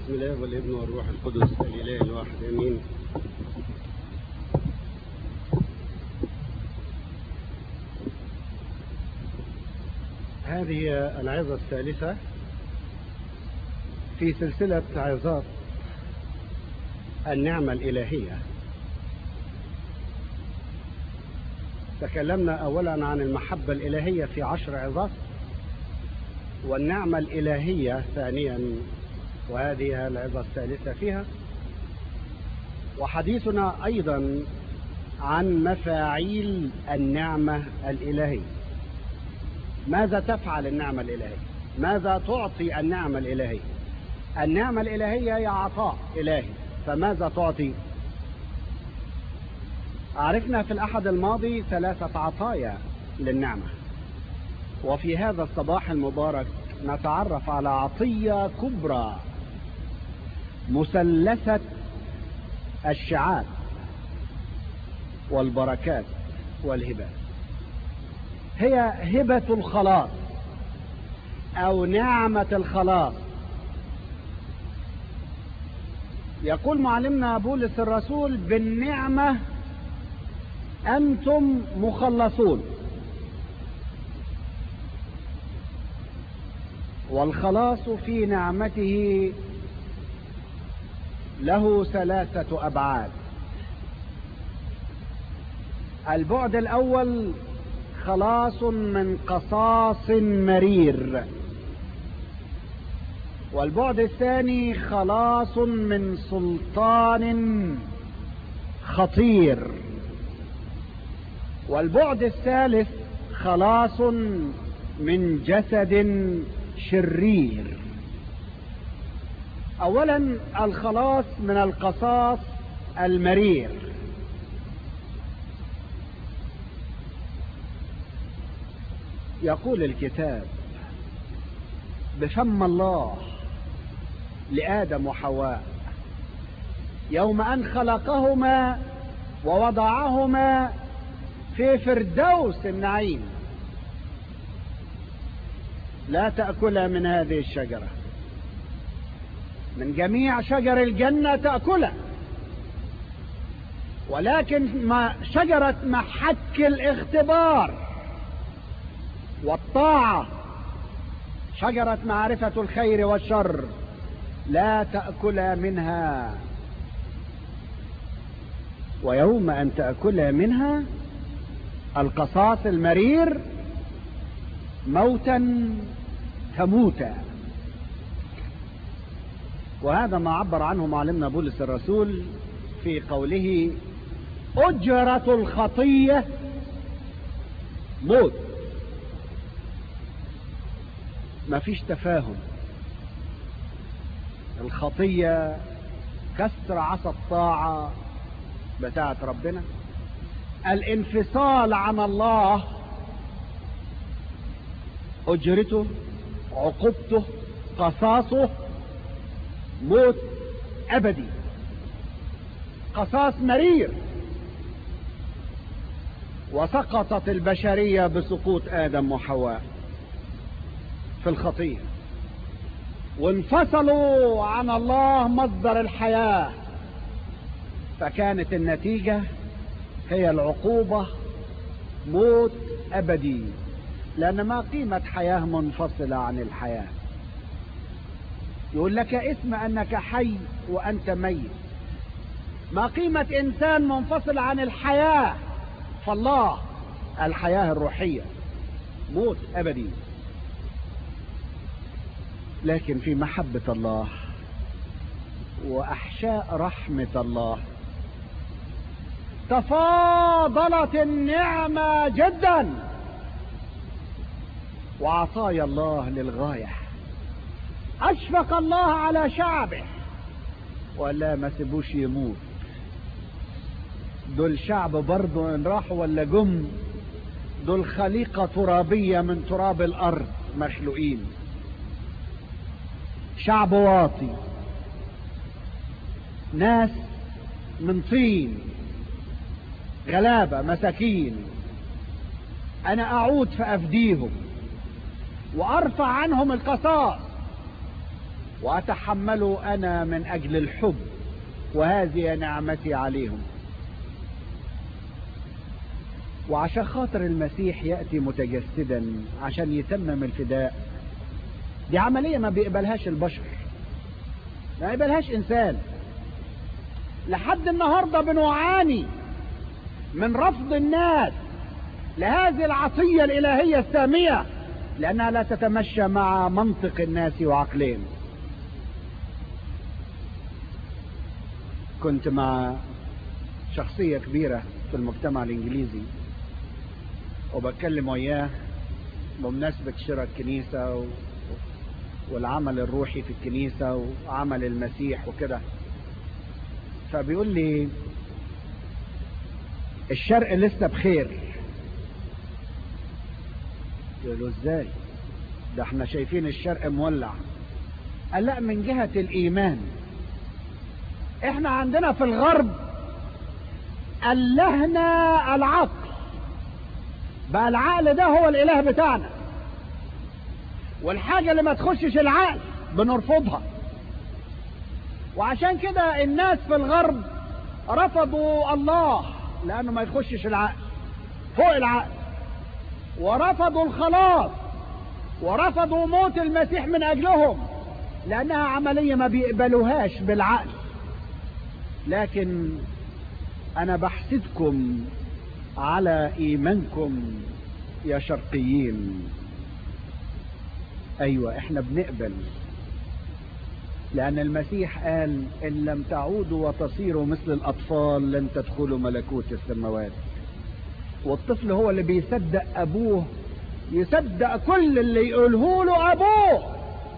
بسم الله والابن والروح القدس الاله الواحد امين هذه العظة الثالثة في سلسلة عظات النعمة الإلهية تكلمنا أولا عن المحبة الإلهية في عشر عظات والنعمة الإلهية ثانيا وهذه العظة الثالثة فيها وحديثنا أيضا عن مفاعيل النعمة الإلهية ماذا تفعل النعمة الإلهية ماذا تعطي النعمة الإلهية النعمة الإلهية هي عطاء إلهي فماذا تعطي عرفنا في الأحد الماضي ثلاثة عطايا للنعمة وفي هذا الصباح المبارك نتعرف على عطية كبرى مثلثة الشعاب والبركات والهبات هي هبة الخلاص أو نعمة الخلاص يقول معلمنا بولس الرسول بالنعمة أنتم مخلصون والخلاص في نعمته له ثلاثة أبعاد البعد الأول خلاص من قصاص مرير والبعد الثاني خلاص من سلطان خطير والبعد الثالث خلاص من جسد شرير اولا الخلاص من القصاص المرير يقول الكتاب بفم الله لآدم وحواء يوم أن خلقهما ووضعهما في فردوس النعيم لا تأكل من هذه الشجرة من جميع شجر الجنة تأكله ولكن ما شجرة محك الاختبار والطاعة شجرة معرفة الخير والشر لا تأكل منها ويوم أن تأكل منها القصاص المرير موتا تموتا وهذا ما عبر عنه معلمنا بولس الرسول في قوله أجرة الخطية موت ما فيش تفاهم الخطية كسر عصا الطاعة بتاعت ربنا الانفصال عن الله أجرته عقوبته قصاصه موت أبدي قصاص مرير وسقطت البشرية بسقوط آدم وحواء في الخطية وانفصلوا عن الله مصدر الحياة فكانت النتيجة هي العقوبة موت أبدي لأن ما قيمة حياة منفصلة عن الحياة يقول لك اسم أنك حي وأنت ميت ما قيمة إنسان منفصل عن الحياة فالله الحياة الروحية موت أبدي لكن في محبة الله وأحشاء رحمة الله تفاضلت النعمة جدا وعطايا الله للغاية أشفق الله على شعبه ولا ما سيبوش يموت دول شعب برضو ان راحوا ولا جم دول خليقة ترابية من تراب الأرض مخلوقين شعب واطي ناس من طين غلابة مساكين أنا أعود فأفديهم وأرفع عنهم القصاص وأتحمله أنا من أجل الحب وهذه نعمتي عليهم وعشان خاطر المسيح يأتي متجسدا عشان يتمم الفداء دي عملية ما بيقبلهاش البشر ما يقبلهاش إنسان لحد النهاردة بنعاني من رفض الناس لهذه العطية الإلهية السامية لأنها لا تتمشى مع منطق الناس وعقلهم كنت مع شخصية كبيرة في المجتمع الإنجليزي وبتكلم وياه بمناسبة شراء الكنيسة و... والعمل الروحي في الكنيسة وعمل المسيح وكده فبيقول لي الشرق لسه بخير قلت له ازاي ده احنا شايفين الشرق مولع قال لا من جهة الايمان احنا عندنا في الغرب ألهنا العقل بقى العقل ده هو الاله بتاعنا والحاجة اللي ما تخشش العقل بنرفضها وعشان كده الناس في الغرب رفضوا الله لانه ما يخشش العقل فوق العقل ورفضوا الخلاص ورفضوا موت المسيح من اجلهم لانها عملية ما بيقبلوهاش بالعقل لكن انا بحسدكم على ايمانكم يا شرقيين ايوه احنا بنقبل لان المسيح قال ان لم تعودوا وتصيروا مثل الاطفال لن تدخلوا ملكوت السماوات والطفل هو اللي بيصدق ابوه يصدق كل اللي يقوله له ابوه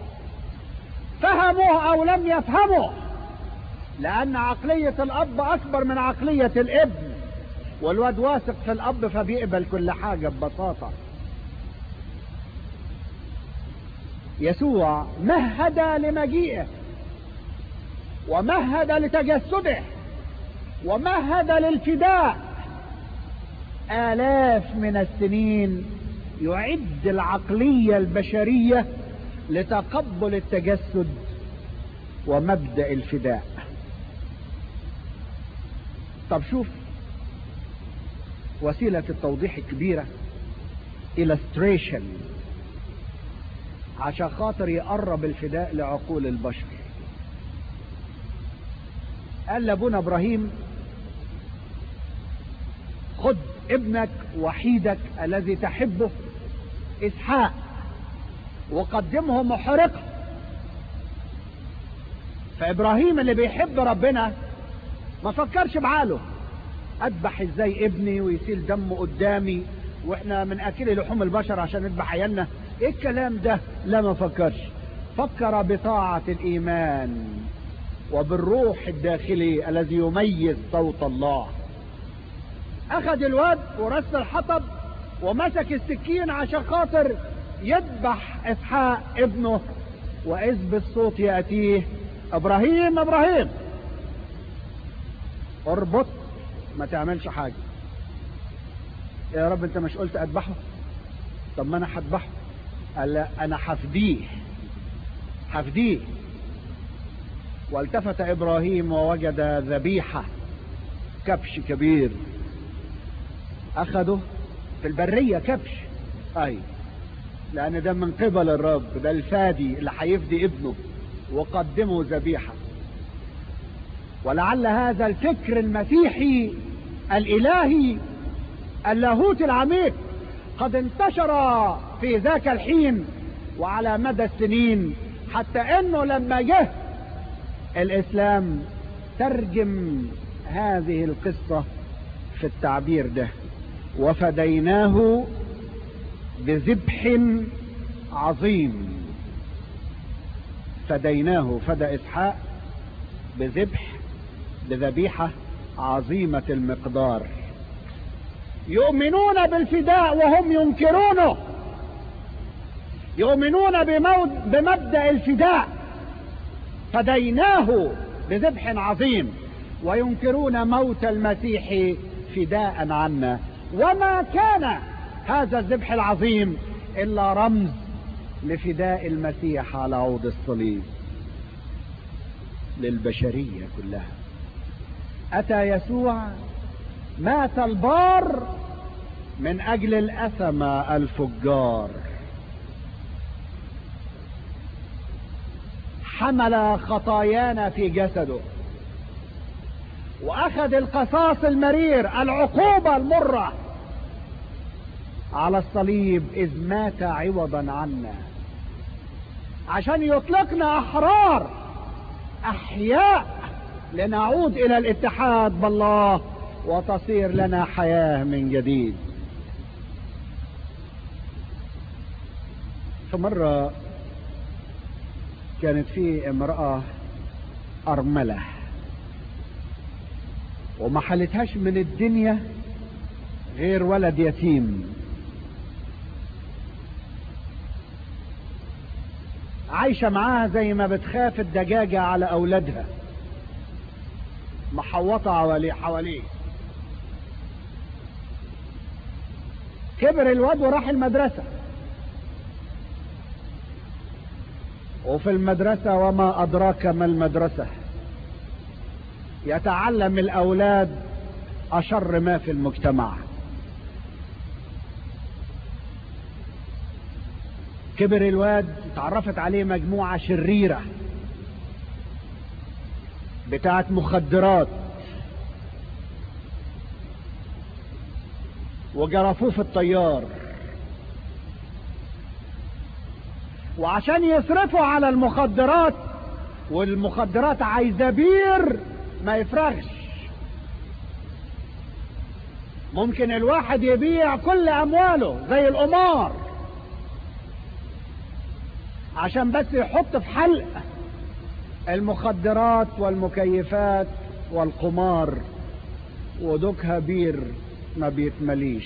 فهمه او لم يفهمه لان عقلية الاب اكبر من عقلية الابن والواد واثق في الاب فبيقبل كل حاجة ببساطة يسوع مهد لمجيئه ومهد لتجسده ومهد للفداء آلاف من السنين يعد العقلية البشرية لتقبل التجسد ومبدأ الفداء طب شوف وسيلة التوضيح الكبيرة illustration عشان خاطر يقرب الفداء لعقول البشر قال لابونا ابراهيم خد ابنك وحيدك الذي تحبه اسحاق وقدمه محرقا فابراهيم اللي بيحب ربنا ما فكرش بعقله اذبح ازاي ابني ويسيل دمه قدامي واحنا من اكل لحوم البشر عشان نذبح عيالنا ايه الكلام ده لا ما فكرش فكر بطاعة الايمان وبالروح الداخلي الذي يميز صوت الله اخذ الواد ورس الحطب ومسك السكين عشان خاطر يذبح اسحاق ابنه واذ بالصوت ياتيه ابراهيم ابراهيم اربط ما تعملش حاجة يا رب انت مش قلت اذبحه طب ما انا هذبحه قال لا انا هفديه هفديه والتفت ابراهيم ووجد ذبيحة كبش كبير اخده في البرية كبش اي لان ده من قبل الرب ده الفادي اللي هيفدي ابنه وقدمه ذبيحة ولعل هذا الفكر المسيحي الالهي اللاهوت العميق قد انتشر في ذاك الحين وعلى مدى السنين حتى انه لما جه الاسلام ترجم هذه القصة في التعبير ده وفديناه بذبح عظيم فديناه فدى اسحاق بذبح بذبيحة عظيمة المقدار يؤمنون بالفداء وهم ينكرونه يؤمنون بموت بمبدأ الفداء فديناه بذبح عظيم وينكرون موت المسيح فداء عنا وما كان هذا الذبح العظيم الا رمز لفداء المسيح على عود الصليب للبشرية كلها أتى يسوع مات البار من أجل الأثمة الفجار حمل خطايانا في جسده واخذ القصاص المرير العقوبة المرة على الصليب اذ مات عوضا عنا عشان يطلقنا احرار احياء لنعود الى الاتحاد بالله وتصير لنا حياة من جديد فمرة كانت في امرأة أرملة وما حلتهاش من الدنيا غير ولد يتيم عايشة معاها زي ما بتخاف الدجاجة على أولادها محوطة حواليه حواليه كبر الواد وراح المدرسة وفي المدرسة وما أدراك ما المدرسة يتعلم الأولاد أشر ما في المجتمع كبر الواد اتعرفت عليه مجموعة شريرة بتاعت مخدرات وجرفوه في الطيار وعشان يصرفوا على المخدرات والمخدرات عايزة بير ما يفرغش ممكن الواحد يبيع كل امواله زي القمار عشان بس يحط في حلق المخدرات والمكيفات والقمار ودوكها بير ما بيتمليش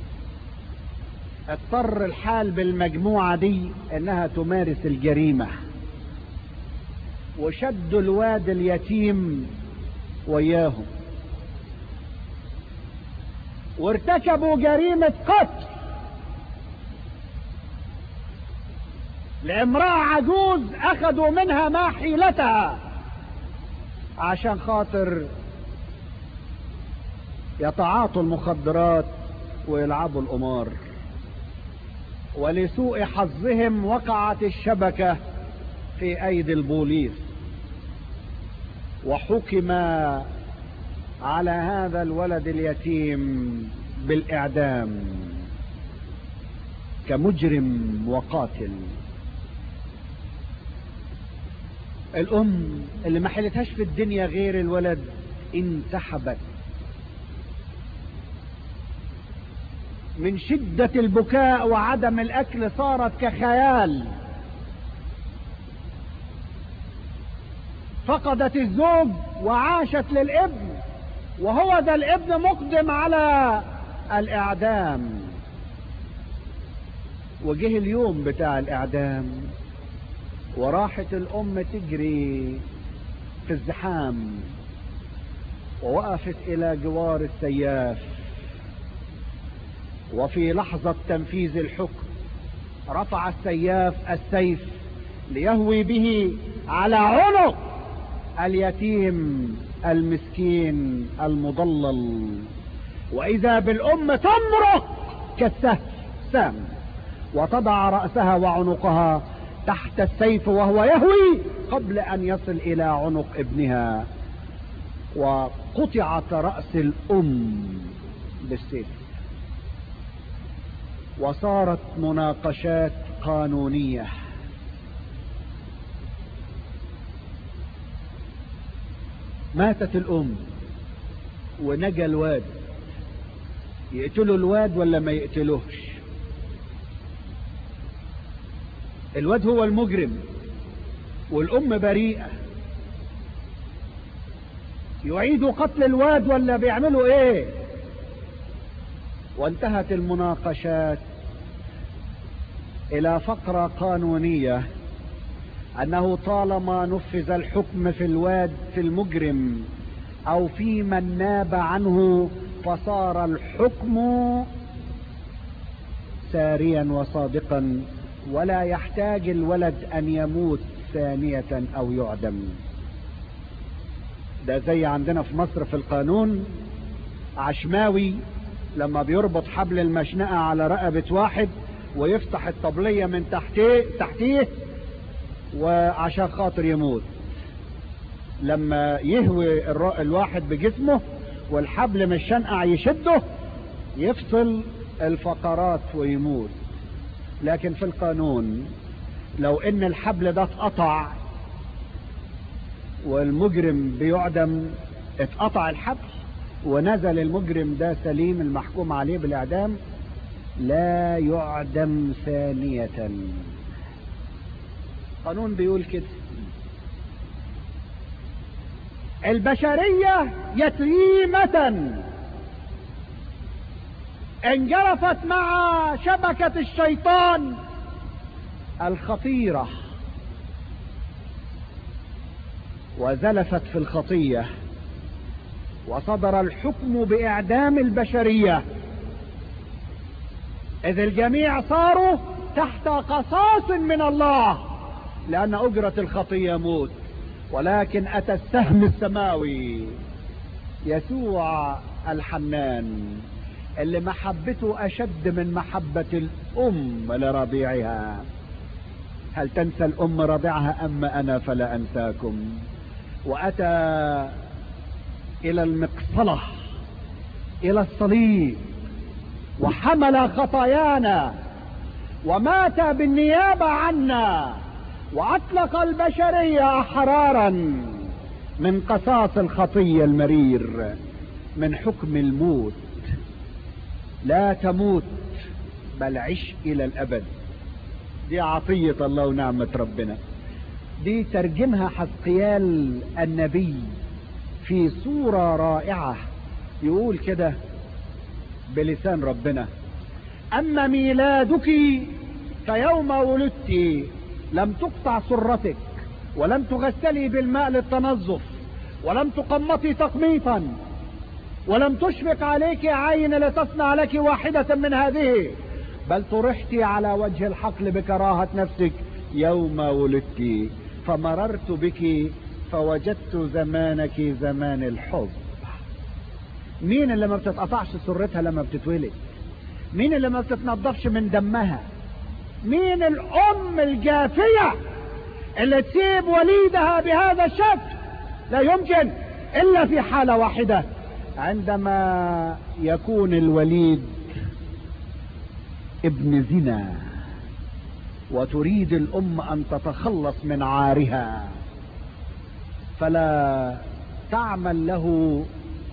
اضطر الحال بالمجموعة دي انها تمارس الجريمة وشدوا الواد اليتيم وياهم وارتكبوا جريمة قتل لامرأة عجوز اخذوا منها ما حيلتها عشان خاطر يتعاطوا المخدرات ويلعبوا القمار ولسوء حظهم وقعت الشبكة في ايدي البوليس وحكم على هذا الولد اليتيم بالاعدام كمجرم وقاتل الام اللي ما حلتهاش في الدنيا غير الولد انسحبت من شدة البكاء وعدم الاكل صارت كخيال فقدت الزوج وعاشت للابن وهو ذا الابن مقدم على الاعدام وجه اليوم بتاع الاعدام وراحت الام تجري في الزحام ووقفت الى جوار السياف وفي لحظة تنفيذ الحكم رفع السياف السيف ليهوي به على عنق اليتيم المسكين المضلل واذا بالام تمرق كالسهم سام وتضع رأسها وعنقها تحت السيف وهو يهوي قبل ان يصل الى عنق ابنها وقطعت رأس الام بالسيف وصارت مناقشات قانونية ماتت الام ونجا الواد يقتلوا الواد ولا ما يقتلوهش الواد هو المجرم والام بريئة يعيدوا قتل الواد ولا بيعملوا ايه وانتهت المناقشات الى فقرة قانونية انه طالما نفذ الحكم في الواد في المجرم او في من ناب عنه فصار الحكم ساريا وصادقا ولا يحتاج الولد ان يموت ثانية او يعدم ده زي عندنا في مصر في القانون عشماوي لما بيربط حبل المشنقة على رقبة واحد ويفتح الطبلية من تحتيه تحتيه وعشان خاطر يموت لما يهوي الواحد بجسمه والحبل من الشنقع يشده يفصل الفقرات ويموت لكن في القانون لو ان الحبل ده اتقطع والمجرم بيعدم اتقطع الحبل ونزل المجرم ده سليم المحكوم عليه بالاعدام لا يعدم ثانية قانون بيقول كده البشرية يتيمة انجرفت مع شبكة الشيطان الخطيرة وزلفت في الخطية وصدر الحكم بإعدام البشرية إذ الجميع صاروا تحت قصاص من الله لأن أجرة الخطية موت ولكن أتى السهم السماوي يسوع الحنان اللي محبته أشد من محبة الأم لرضيعها هل تنسى الأم رضعها أما أنا فلا أنساكم وأتى إلى المقصلة إلى الصليب وحمل خطايانا ومات بالنيابة عنا وأطلق البشرية أحرارا من قصاص الخطية المرير من حكم الموت لا تموت بل عش إلى الأبد دي عطية الله ونعمة ربنا دي ترجمها حسقيال النبي في صورة رائعة يقول كده بلسان ربنا أما ميلادك فيوم ولدت لم تقطع سرتك ولم تغسلي بالماء للتنظف ولم تقمطي تقميطا ولم تشفق عليك عين لتصنع لك واحدة من هذه بل طرحت على وجه الحقل بكراهة نفسك يوم ولدت فمررت بك فوجدت زمانك زمان الحب مين اللي ما بتتقطعش سرتها لما بتتولد مين اللي ما بتتنضفش من دمها مين الام الجافية اللي تسيب وليدها بهذا الشكل لا يمكن الا في حالة واحدة عندما يكون الوليد ابن زنا وتريد الام ان تتخلص من عارها فلا تعمل له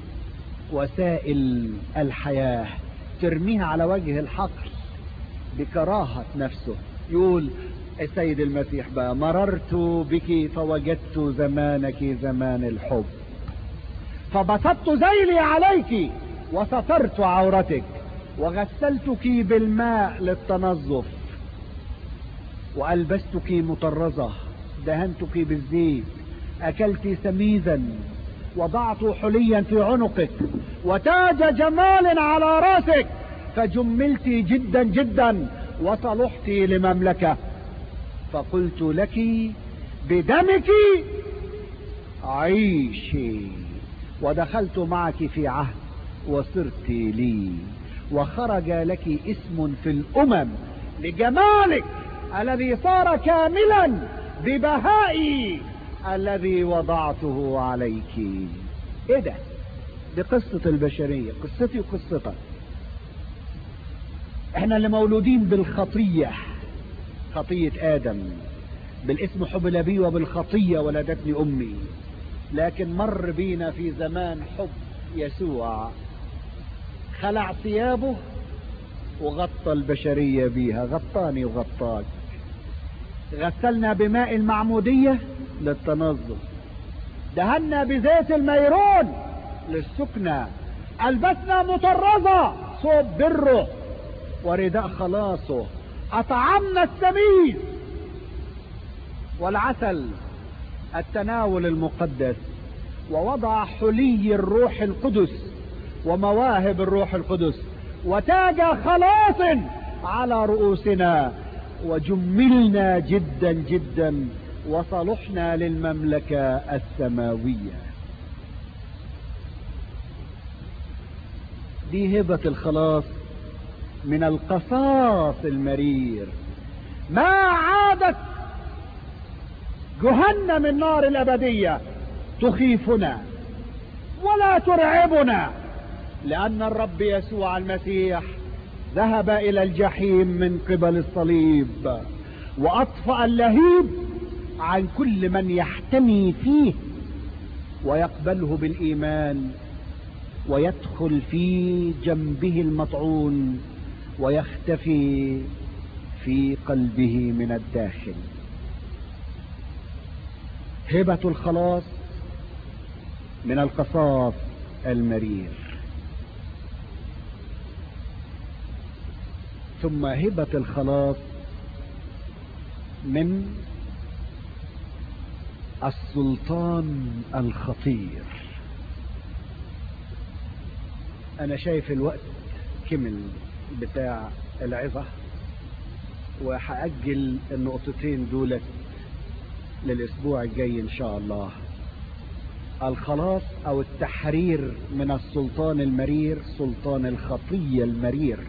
وسائل الحياة ترميها على وجه الحقل بكراهة نفسه يقول السيد المسيح بقى مررت بك فوجدت زمانك زمان الحب فبسطت ذيلي عليك وسترت عورتك وغسلتك بالماء للتنظف وألبستك مطرزة دهنتك بالزيت أكلت سميدا وضعت حليا في عنقك وتاج جمال على راسك فجملت جدا جدا وصلحت لمملكة فقلت لك بدمك عيشي ودخلت معك في عهد وصرت لي وخرج لك اسم في الامم لجمالك الذي صار كاملا ببهائي الذي وضعته عليك ايه ده دي قصة البشرية قصتي وقصتك احنا اللي مولودين بالخطية خطية ادم بالاسم حبل بي وبالخطية ولدتني امي لكن مر بينا في زمان حب يسوع خلع ثيابه وغطى البشرية بيها غطاني وغطاك غسلنا بماء المعمودية للتنظف دهنا بزيت الميرون للسكنة ألبسنا مطرزة صوب بره ورداء خلاصه أطعمنا السميد والعسل التناول المقدس ووضع حلي الروح القدس ومواهب الروح القدس وتاج خلاص على رؤوسنا وجملنا جدا جدا وصلحنا للمملكة السماوية دي هبة الخلاص من القصاص المرير ما عادت جهنم النار الأبدية تخيفنا ولا ترعبنا لأن الرب يسوع المسيح ذهب إلى الجحيم من قبل الصليب وأطفأ اللهيب عن كل من يحتمي فيه ويقبله بالإيمان ويدخل في جنبه المطعون ويختفي في قلبه من الداخل هبة الخلاص من القصاص المرير ثم هبة الخلاص من السلطان الخطير انا شايف الوقت كمل بتاع العظة وهأجل النقطتين دولت للاسبوع الجاي ان شاء الله الخلاص او التحرير من السلطان المرير سلطان الخطية المرير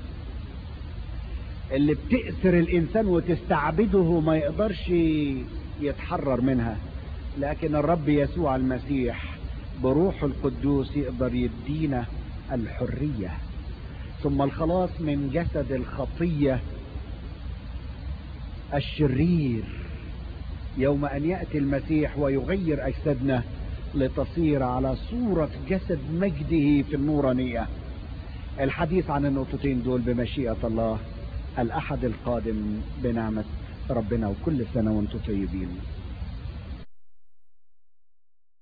اللي بتأسر الانسان وتستعبده ما يقدرش يتحرر منها لكن الرب يسوع المسيح بروح القدوس يقدر يدينا الحرية ثم الخلاص من جسد الخطية الشرير يوم ان يأتي المسيح ويغير اجسادنا لتصير على صورة جسد مجده في النورانية الحديث عن النقطتين دول بمشيئة الله الاحد القادم بنعمة ربنا وكل سنة وانتم طيبين